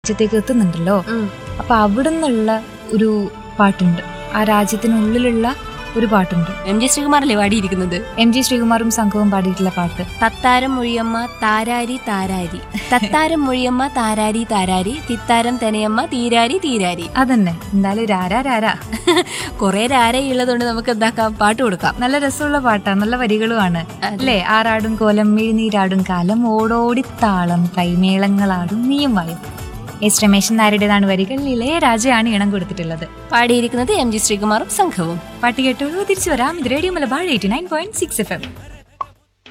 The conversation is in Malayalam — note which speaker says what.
Speaker 1: രാജ്യത്തേക്ക് എത്തുന്നുണ്ടല്ലോ
Speaker 2: ഉം.
Speaker 1: അപ്പൊ അവിടെ നിന്നുള്ള ഒരു പാട്ടുണ്ട് ആ രാജ്യത്തിനുള്ളിലുള്ള ഒരു പാട്ടുണ്ട്
Speaker 2: എം ജി ശ്രീകുമാറല്ലേ പാടിയിരിക്കുന്നത്
Speaker 1: എം ജി ശ്രീകുമാറും സംഘവും പാടിയിട്ടുള്ള പാട്ട്
Speaker 2: തത്താരം മൊഴിയമ്മ താരാരി താരാരി തത്താരം മൊഴിയമ്മ താരാരി താരാരി തിത്താരം തനയമ്മ തീരാരി തീരാരി
Speaker 1: അതന്നെ എന്തായാലും രാരാ രാരാ
Speaker 2: കുറെ രാരയുള്ളതുകൊണ്ട് നമുക്ക് എന്താക്കാം പാട്ട് കൊടുക്കാം
Speaker 1: നല്ല രസമുള്ള പാട്ടാ നല്ല വരികളുമാണ് അല്ലേ ആറാടും കോലം മിഴിനീരാടും കാലം ഓടോടി താളം കൈമേളങ്ങളാടും നീയും വായും എസ് രമേശൻ നായരുടേതാണ് വരികൾ ഇളയരാജയാണ് ഇണം കൊടുത്തിട്ടുള്ളത്
Speaker 2: പാടിയിരിക്കുന്നത് എം ജി ശ്രീകുമാറും സംഘവും
Speaker 1: പാട്ട് കേട്ടോളൂ തിരിച്ചു വരാം ഇത് radio Malabar eighty nine point six F M